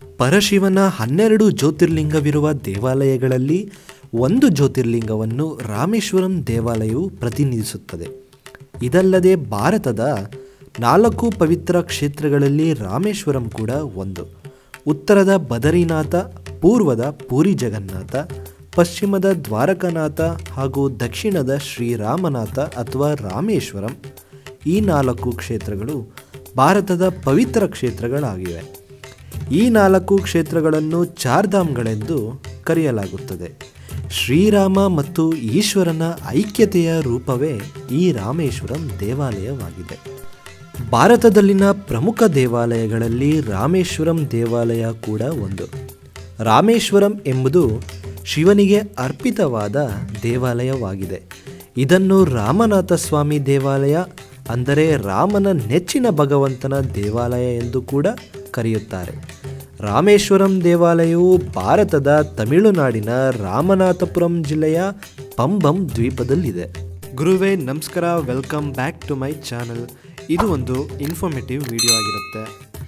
ಪರಶಿವನ ಹನ್ನೆರಡು ಜ್ಯೋತಿರ್ಲಿಂಗವಿರುವ ದೇವಾಲಯಗಳಲ್ಲಿ ಒಂದು ಜ್ಯೋತಿರ್ಲಿಂಗವನ್ನು ರಾಮೇಶ್ವರಂ ದೇವಾಲಯವು ಪ್ರತಿನಿಧಿಸುತ್ತದೆ ಇದಲ್ಲದೆ ಭಾರತದ ನಾಲ್ಕು ಪವಿತ್ರ ಕ್ಷೇತ್ರಗಳಲ್ಲಿ ರಾಮೇಶ್ವರಂ ಕೂಡ ಒಂದು ಉತ್ತರದ ಬದರಿನಾಥ ಪೂರ್ವದ ಪೂರಿ ಜಗನ್ನಾಥ ಪಶ್ಚಿಮದ ದ್ವಾರಕನಾಥ ಹಾಗೂ ದಕ್ಷಿಣದ ಶ್ರೀರಾಮನಾಥ ಅಥವಾ ರಾಮೇಶ್ವರಂ ಈ ನಾಲ್ಕು ಕ್ಷೇತ್ರಗಳು ಭಾರತದ ಪವಿತ್ರ ಕ್ಷೇತ್ರಗಳಾಗಿವೆ ಈ ನಾಲ್ಕು ಕ್ಷೇತ್ರಗಳನ್ನು ಚಾರ್ಧಾಮ್ಗಳೆಂದು ಕರೆಯಲಾಗುತ್ತದೆ ಶ್ರೀರಾಮ ಮತ್ತು ಈಶ್ವರನ ಐಕ್ಯತೆಯ ರೂಪವೇ ಈ ರಾಮೇಶ್ವರಂ ದೇವಾಲಯವಾಗಿದೆ ಭಾರತದಲ್ಲಿನ ಪ್ರಮುಖ ದೇವಾಲಯಗಳಲ್ಲಿ ರಾಮೇಶ್ವರಂ ದೇವಾಲಯ ಕೂಡ ಒಂದು ರಾಮೇಶ್ವರಂ ಎಂಬುದು ಶಿವನಿಗೆ ಅರ್ಪಿತವಾದ ದೇವಾಲಯವಾಗಿದೆ ಇದನ್ನು ರಾಮನಾಥ ಸ್ವಾಮಿ ದೇವಾಲಯ ಅಂದರೆ ರಾಮನ ನೆಚ್ಚಿನ ಭಗವಂತನ ದೇವಾಲಯ ಎಂದು ಕೂಡ ಕರೆಯುತ್ತಾರೆ ರಾಮೇಶ್ವರಂ ದೇವಾಲಯವು ಭಾರತದ ತಮಿಳುನಾಡಿನ ರಾಮನಾಥಪುರಂ ಜಿಲ್ಲೆಯ ಪಂಬಂ ದ್ವೀಪದಲ್ಲಿದೆ ಗುರುವೇ ನಮಸ್ಕಾರ welcome back to my channel ಇದು ಒಂದು ಇನ್ಫಾರ್ಮೇಟಿವ್ ವಿಡಿಯೋ ಆಗಿರುತ್ತೆ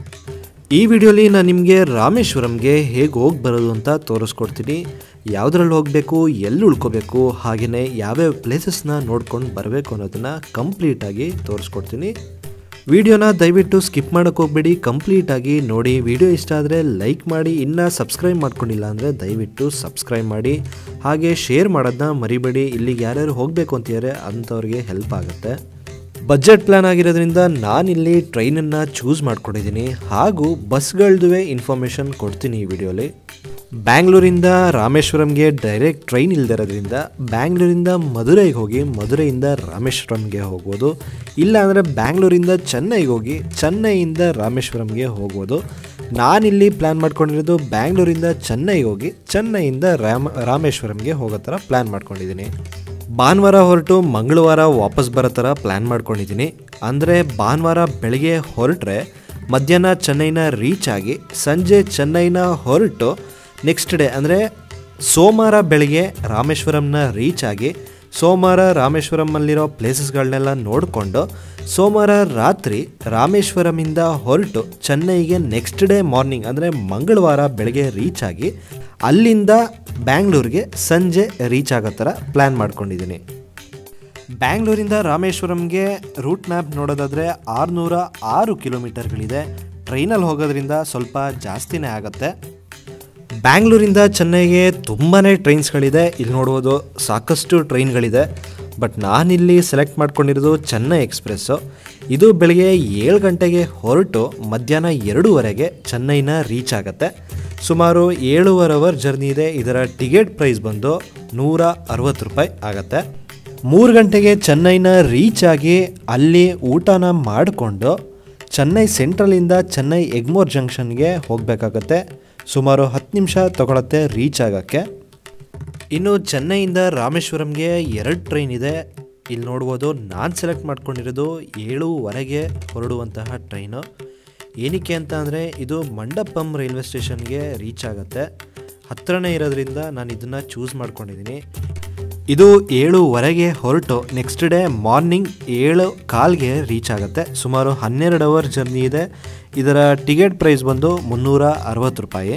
ಈ ವಿಡಿಯೋಲಿ ನಾನು ನಿಮಗೆ ರಾಮೇಶ್ವರಂಗೆ ಹೇಗೆ ಹೋಗಿ ಬರೋದು ಅಂತ ತೋರಿಸ್ಕೊಡ್ತೀನಿ ಯಾವುದ್ರಲ್ಲಿ ಹೋಗಬೇಕು ಎಲ್ಲಿ ಉಳ್ಕೋಬೇಕು ಹಾಗೆಯೇ ಯಾವ್ಯಾವ ಪ್ಲೇಸಸ್ನ ನೋಡ್ಕೊಂಡು ಬರಬೇಕು ಅನ್ನೋದನ್ನು ಕಂಪ್ಲೀಟಾಗಿ ತೋರಿಸ್ಕೊಡ್ತೀನಿ ವಿಡಿಯೋನ ದಯವಿಟ್ಟು ಸ್ಕಿಪ್ ಮಾಡೋಕೆ ಹೋಗ್ಬೇಡಿ ಕಂಪ್ಲೀಟಾಗಿ ನೋಡಿ ವಿಡಿಯೋ ಇಷ್ಟ ಆದರೆ ಲೈಕ್ ಮಾಡಿ ಇನ್ನೂ ಸಬ್ಸ್ಕ್ರೈಬ್ ಮಾಡ್ಕೊಂಡಿಲ್ಲ ಅಂದರೆ ದಯವಿಟ್ಟು ಸಬ್ಸ್ಕ್ರೈಬ್ ಮಾಡಿ ಹಾಗೆ ಶೇರ್ ಮಾಡೋದನ್ನ ಮರಿಬೇಡಿ ಇಲ್ಲಿಗೆ ಯಾರ್ಯಾರು ಹೋಗಬೇಕು ಅಂತಿದ್ದಾರೆ ಅಂಥವ್ರಿಗೆ ಹೆಲ್ಪ್ ಆಗುತ್ತೆ ಬಜೆಟ್ ಪ್ಲಾನ್ ಆಗಿರೋದ್ರಿಂದ ನಾನಿಲ್ಲಿ ಟ್ರೈನನ್ನು ಚೂಸ್ ಮಾಡ್ಕೊಂಡಿದ್ದೀನಿ ಹಾಗೂ ಬಸ್ಗಳದುವೆ ಇನ್ಫಾರ್ಮೇಷನ್ ಕೊಡ್ತೀನಿ ಈ ವಿಡಿಯೋಲಿ ಬ್ಯಾಂಗ್ಳೂರಿಂದ ರಾಮೇಶ್ವರಂಗೆ ಡೈರೆಕ್ಟ್ ಟ್ರೈನ್ ಇಲ್ದಿರೋದ್ರಿಂದ ಬ್ಯಾಂಗ್ಳೂರಿಂದ ಮಧುರೈಗೆ ಹೋಗಿ ಮಧುರೈಯಿಂದ ರಾಮೇಶ್ವರಂಗೆ ಹೋಗ್ಬೋದು ಇಲ್ಲ ಅಂದರೆ ಬ್ಯಾಂಗ್ಳೂರಿಂದ ಚೆನ್ನೈಗೆ ಹೋಗಿ ಚೆನ್ನೈಯಿಂದ ರಾಮೇಶ್ವರಂಗೆ ಹೋಗ್ಬೋದು ನಾನಿಲ್ಲಿ ಪ್ಲ್ಯಾನ್ ಮಾಡ್ಕೊಂಡಿರೋದು ಬ್ಯಾಂಗ್ಳೂರಿಂದ ಚೆನ್ನೈಗೆ ಹೋಗಿ ಚೆನ್ನೈಯಿಂದ ರಾಮ ರಾಮೇಶ್ವರಂಗೆ ಹೋಗೋ ಥರ ಪ್ಲ್ಯಾನ್ ಮಾಡ್ಕೊಂಡಿದ್ದೀನಿ ಭಾನುವಾರ ಹೊರಟು ಮಂಗಳವಾರ ವಾಪಸ್ ಬರೋ ಥರ ಪ್ಲ್ಯಾನ್ ಮಾಡ್ಕೊಂಡಿದ್ದೀನಿ ಅಂದರೆ ಭಾನುವಾರ ಬೆಳಗ್ಗೆ ಹೊರಟ್ರೆ ಮಧ್ಯಾಹ್ನ ಚೆನ್ನೈನ ರೀಚ್ ಆಗಿ ಸಂಜೆ ಚೆನ್ನೈನ ಹೊರಟು ನೆಕ್ಸ್ಟ್ ಡೇ ಅಂದರೆ ಸೋಮವಾರ ಬೆಳಗ್ಗೆ ರಾಮೇಶ್ವರಂನ ರೀಚ್ ಆಗಿ ಸೋಮವಾರ ರಾಮೇಶ್ವರಮಲ್ಲಿರೋ ಪ್ಲೇಸಸ್ಗಳನ್ನೆಲ್ಲ ನೋಡಿಕೊಂಡು ಸೋಮವಾರ ರಾತ್ರಿ ರಾಮೇಶ್ವರಮಿಂದ ಹೊರಟು ಚೆನ್ನೈಗೆ ನೆಕ್ಸ್ಟ್ ಡೇ ಮಾರ್ನಿಂಗ್ ಅಂದರೆ ಮಂಗಳವಾರ ಬೆಳಗ್ಗೆ ರೀಚ್ ಆಗಿ ಅಲ್ಲಿಂದ ಬ್ಯಾಂಗ್ಳೂರಿಗೆ ಸಂಜೆ ರೀಚ್ ಆಗೋ ಥರ ಪ್ಲ್ಯಾನ್ ಮಾಡ್ಕೊಂಡಿದ್ದೀನಿ ಬ್ಯಾಂಗ್ಳೂರಿಂದ ರಾಮೇಶ್ವರಂಗೆ ರೂಟ್ ಮ್ಯಾಪ್ ನೋಡೋದಾದರೆ ಆರುನೂರ ಆರು ಕಿಲೋಮೀಟರ್ಗಳಿದೆ ಟ್ರೈನಲ್ಲಿ ಹೋಗೋದ್ರಿಂದ ಸ್ವಲ್ಪ ಜಾಸ್ತಿನೇ ಆಗುತ್ತೆ ಬ್ಯಾಂಗ್ಳೂರಿಂದ ಚೆನ್ನೈಗೆ ತುಂಬಾ ಟ್ರೈನ್ಸ್ಗಳಿದೆ ಇಲ್ಲಿ ನೋಡ್ಬೋದು ಸಾಕಷ್ಟು ಟ್ರೈನ್ಗಳಿದೆ ಬಟ್ ನಾನಿಲ್ಲಿ ಸೆಲೆಕ್ಟ್ ಮಾಡ್ಕೊಂಡಿರೋದು ಚೆನ್ನೈ ಎಕ್ಸ್ಪ್ರೆಸ್ಸು ಇದು ಬೆಳಗ್ಗೆ ಏಳು ಗಂಟೆಗೆ ಹೊರಟು ಮಧ್ಯಾಹ್ನ ಎರಡೂವರೆಗೆ ಚೆನ್ನೈನ ರೀಚ್ ಆಗುತ್ತೆ ಸುಮಾರು ಏಳೂವರೆ ಅವರ್ ಜರ್ನಿ ಇದೆ ಇದರ ಟಿಕೆಟ್ ಪ್ರೈಸ್ ಬಂದು ನೂರ ಅರವತ್ತು ರೂಪಾಯಿ ಆಗುತ್ತೆ ಮೂರು ಗಂಟೆಗೆ ಚೆನ್ನೈನ ರೀಚ್ ಆಗಿ ಅಲ್ಲಿ ಊಟನ ಮಾಡಿಕೊಂಡು ಚೆನ್ನೈ ಸೆಂಟ್ರಲಿಂದ ಚೆನ್ನೈ ಎಗ್ಮೋರ್ ಜಂಕ್ಷನ್ಗೆ ಹೋಗಬೇಕಾಗತ್ತೆ ಸುಮಾರು ಹತ್ತು ನಿಮಿಷ ತಗೊಳತ್ತೆ ರೀಚ್ ಆಗೋಕ್ಕೆ ಇನ್ನು ಚೆನ್ನೈಯಿಂದ ರಾಮೇಶ್ವರಂಗೆ ಎರಡು ಟ್ರೈನ್ ಇದೆ ಇಲ್ಲಿ ನೋಡ್ಬೋದು ನಾನು ಸೆಲೆಕ್ಟ್ ಮಾಡ್ಕೊಂಡಿರೋದು ಏಳುವರೆಗೆ ಹೊರಡುವಂತಹ ಟ್ರೈನು ಏನಕ್ಕೆ ಅಂತ ಅಂದರೆ ಇದು ಮಂಡಪಂ ರೈಲ್ವೆ ಸ್ಟೇಷನ್ಗೆ ರೀಚ್ ಆಗುತ್ತೆ ಹತ್ರನೇ ಇರೋದ್ರಿಂದ ನಾನು ಇದನ್ನು ಚೂಸ್ ಮಾಡ್ಕೊಂಡಿದ್ದೀನಿ ಇದು ಏಳುವರೆಗೆ ಹೊರಟು ನೆಕ್ಸ್ಟ್ ಡೇ ಮಾರ್ನಿಂಗ್ ಏಳು ಕಾಲ್ಗೆ ರೀಚ್ ಆಗುತ್ತೆ ಸುಮಾರು ಹನ್ನೆರಡು ಅವರ್ ಜರ್ನಿ ಇದೆ ಇದರ ಟಿಕೆಟ್ ಪ್ರೈಸ್ ಬಂದು ಮುನ್ನೂರ ಅರವತ್ತು ರೂಪಾಯಿ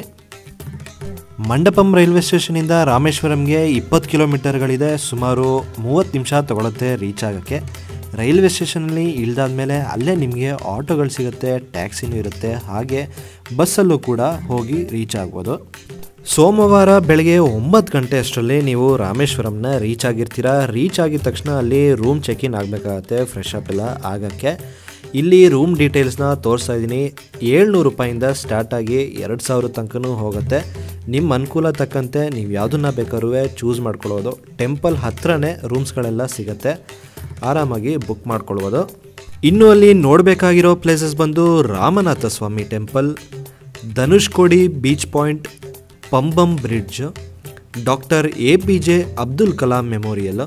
ಮಂಡಪಂ ರೈಲ್ವೆ ಸ್ಟೇಷನಿಂದ ರಾಮೇಶ್ವರಂಗೆ ಇಪ್ಪತ್ತು ಕಿಲೋಮೀಟರ್ಗಳಿದೆ ಸುಮಾರು ಮೂವತ್ತು ನಿಮಿಷ ತಗೊಳುತ್ತೆ ರೀಚ್ ಆಗೋಕ್ಕೆ ರೈಲ್ವೆ ಸ್ಟೇಷನಲ್ಲಿ ಇಳ್ದಾದ್ಮೇಲೆ ಅಲ್ಲೇ ನಿಮಗೆ ಆಟೋಗಳು ಸಿಗುತ್ತೆ ಟ್ಯಾಕ್ಸಿನೂ ಇರುತ್ತೆ ಹಾಗೆ ಬಸ್ಸಲ್ಲೂ ಕೂಡ ಹೋಗಿ ರೀಚ್ ಆಗ್ಬೋದು ಸೋಮವಾರ ಬೆಳಗ್ಗೆ ಒಂಬತ್ತು ಗಂಟೆ ಅಷ್ಟರಲ್ಲಿ ನೀವು ರಾಮೇಶ್ವರಂನ ರೀಚ್ ಆಗಿರ್ತೀರಾ ರೀಚ್ ಆಗಿದ ತಕ್ಷಣ ಅಲ್ಲಿ ರೂಮ್ ಚೆಕ್ ಇನ್ ಆಗಬೇಕಾಗತ್ತೆ ಫ್ರೆಶ್ ಅಪ್ ಎಲ್ಲ ಆಗೋಕ್ಕೆ ಇಲ್ಲಿ ರೂಮ್ ಡೀಟೇಲ್ಸ್ನ ತೋರಿಸ್ತಾ ಇದ್ದೀನಿ ಏಳ್ನೂರು ರೂಪಾಯಿಂದ ಸ್ಟಾರ್ಟ್ ಆಗಿ ಎರಡು ಸಾವಿರ ತನಕನೂ ಹೋಗುತ್ತೆ ನಿಮ್ಮ ಅನುಕೂಲ ತಕ್ಕಂತೆ ನೀವು ಯಾವುದನ್ನ ಬೇಕಾದ್ರೂ ಚೂಸ್ ಮಾಡ್ಕೊಳ್ಳೋದು ಟೆಂಪಲ್ ಹತ್ರನೇ ರೂಮ್ಸ್ಗಳೆಲ್ಲ ಸಿಗುತ್ತೆ ಆರಾಮಾಗಿ ಬುಕ್ ಮಾಡ್ಕೊಳ್ಬೋದು ಇನ್ನು ಅಲ್ಲಿ ನೋಡಬೇಕಾಗಿರೋ ಪ್ಲೇಸಸ್ ಬಂದು Ramanathaswamy temple Dhanushkodi beach point Pamban bridge doctor A P J Abdul Kalam memorial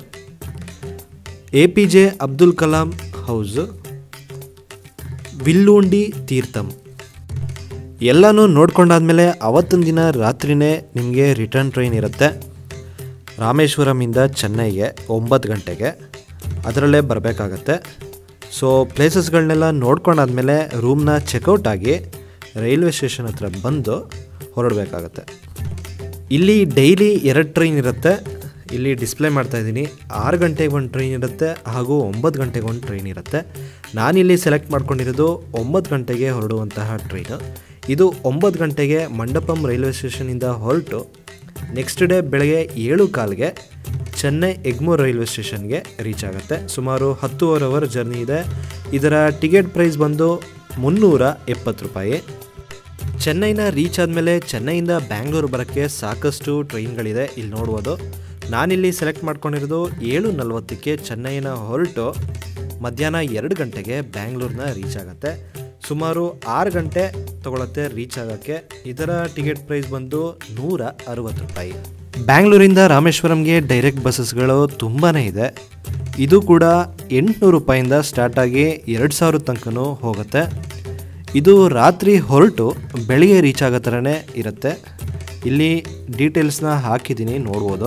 A P J Abdul Kalam house Villoondi Theertham ಎಲ್ಲನೂ ನೋಡ್ಕೊಂಡಾದ್ಮೇಲೆ ಅವತ್ತಿನ ದಿನ ರಾತ್ರಿನೇ ನಿಮಗೆ ರಿಟರ್ನ್ ಟ್ರೈನ್ ಇರುತ್ತೆ ರಾಮೇಶ್ವರಮಿಂದ ಚೆನ್ನೈಗೆ ಒಂಬತ್ತು ಗಂಟೆಗೆ ಅದರಲ್ಲೇ ಬರಬೇಕಾಗತ್ತೆ ಸೊ ಪ್ಲೇಸಸ್ಗಳನ್ನೆಲ್ಲ ನೋಡ್ಕೊಂಡಾದ್ಮೇಲೆ ರೂಮ್ನ ಚೆಕ್ಔಟ್ ಆಗಿ ರೈಲ್ವೆ ಸ್ಟೇಷನ್ ಹತ್ರ ಬಂದು ಹೊರಡಬೇಕಾಗತ್ತೆ ಇಲ್ಲಿ ಡೈಲಿ ಎರಡು ಟ್ರೈನ್ ಇರುತ್ತೆ ಇಲ್ಲಿ ಡಿಸ್ಪ್ಲೇ ಮಾಡ್ತಾ ಇದ್ದೀನಿ ಆರು ಗಂಟೆಗೆ ಒಂದು ಟ್ರೈನ್ ಇರುತ್ತೆ ಹಾಗೂ ಒಂಬತ್ತು ಗಂಟೆಗೆ ಒಂದು ಟ್ರೈನ್ ಇರುತ್ತೆ ನಾನಿಲ್ಲಿ ಸೆಲೆಕ್ಟ್ ಮಾಡ್ಕೊಂಡಿರೋದು ಒಂಬತ್ತು ಗಂಟೆಗೆ ಹೊರಡುವಂತಹ ಟ್ರೈನು ಇದು ಒಂಬತ್ತು ಗಂಟೆಗೆ ಮಂಡಪಂ ರೈಲ್ವೆ ಸ್ಟೇಷನಿಂದ ಹೊರಟು ನೆಕ್ಸ್ಟ್ ಡೇ ಬೆಳಗ್ಗೆ ಏಳು ಕಾಲ್ಗೆ ಚೆನ್ನೈ ಎಗ್ಮೋರ್ ರೈಲ್ವೆ ಸ್ಟೇಷನ್ಗೆ ರೀಚ್ ಆಗುತ್ತೆ ಸುಮಾರು ಹತ್ತುವರೆ ಅವರ್ ಜರ್ನಿ ಇದೆ ಇದರ ಟಿಕೆಟ್ ಪ್ರೈಸ್ ಬಂದು ಮುನ್ನೂರ ಎಪ್ಪತ್ತು ರೂಪಾಯಿ ಚೆನ್ನೈನ ರೀಚ್ ಆದಮೇಲೆ ಚೆನ್ನೈಯಿಂದ ಬ್ಯಾಂಗ್ಳೂರು ಬರೋಕ್ಕೆ ಸಾಕಷ್ಟು ಟ್ರೈನ್ಗಳಿದೆ ಇಲ್ಲಿ ನೋಡ್ಬೋದು ನಾನಿಲ್ಲಿ ಸೆಲೆಕ್ಟ್ ಮಾಡ್ಕೊಂಡಿರೋದು ಏಳು ನಲ್ವತ್ತಕ್ಕೆ ಚೆನ್ನೈನ ಹೊರಟು ಮಧ್ಯಾಹ್ನ ಎರಡು ಗಂಟೆಗೆ ಬ್ಯಾಂಗ್ಳೂರನ್ನ ರೀಚ್ ಆಗುತ್ತೆ ಸುಮಾರು ಆರು ಗಂಟೆ ತಗೊಳತ್ತೆ ರೀಚ್ ಆಗೋಕ್ಕೆ ಇದರ ಟಿಕೆಟ್ ಪ್ರೈಸ್ ಬಂದು ನೂರ ಅರವತ್ತು ರೂಪಾಯಿ ಬ್ಯಾಂಗ್ಳೂರಿಂದ ರಾಮೇಶ್ವರಂಗೆ ಡೈರೆಕ್ಟ್ ಬಸ್ಸಸ್ಗಳು ತುಂಬಾ ಇದೆ ಇದು ಕೂಡ ಎಂಟುನೂರು ರೂಪಾಯಿಂದ ಸ್ಟಾರ್ಟ್ ಆಗಿ ಎರಡು ಸಾವಿರ ತನಕನೂ ಹೋಗುತ್ತೆ ಇದು ರಾತ್ರಿ ಹೊರಟು ಬೆಳಿಗ್ಗೆ ರೀಚ್ ಆಗೋ ಥರನೇ ಇರುತ್ತೆ ಇಲ್ಲಿ ಡೀಟೇಲ್ಸ್ನ ಹಾಕಿದ್ದೀನಿ ನೋಡ್ಬೋದು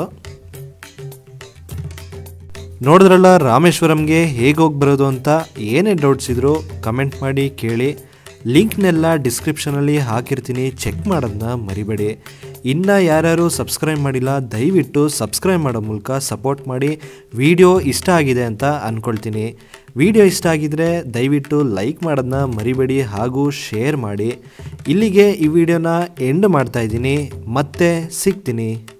ನೋಡಿದ್ರಲ್ಲ ರಾಮೇಶ್ವರಂಗೆ ಹೇಗೆ ಹೋಗಿ ಬರೋದು ಅಂತ ಏನೇ ಡೌಟ್ಸ್ ಇದ್ದರೂ ಕಮೆಂಟ್ ಮಾಡಿ ಕೇಳಿ ಲಿಂಕ್ನೆಲ್ಲ ಡಿಸ್ಕ್ರಿಪ್ಷನಲ್ಲಿ ಹಾಕಿರ್ತೀನಿ ಚೆಕ್ ಮಾಡೋದನ್ನ ಮರಿಬೇಡಿ ಇನ್ನು ಯಾರ್ಯಾರು ಸಬ್ಸ್ಕ್ರೈಬ್ ಮಾಡಿಲ್ಲ ದಯವಿಟ್ಟು ಸಬ್ಸ್ಕ್ರೈಬ್ ಮಾಡೋ ಮೂಲಕ ಸಪೋರ್ಟ್ ಮಾಡಿ ವಿಡಿಯೋ ಇಷ್ಟ ಆಗಿದೆ ಅಂತ ಅಂದ್ಕೊಳ್ತೀನಿ ವಿಡಿಯೋ ಇಷ್ಟ ಆಗಿದ್ರೆ ದಯವಿಟ್ಟು ಲೈಕ್ ಮಾಡೋದನ್ನ ಮರಿಬೇಡಿ ಹಾಗೂ ಶೇರ್ ಮಾಡಿ ಇಲ್ಲಿಗೆ ಈ ವಿಡಿಯೋನ ಎಂಡ್ ಮಾಡ್ತಾ ಇದ್ದೀನಿ ಮತ್ತೆ ಸಿಗ್ತೀನಿ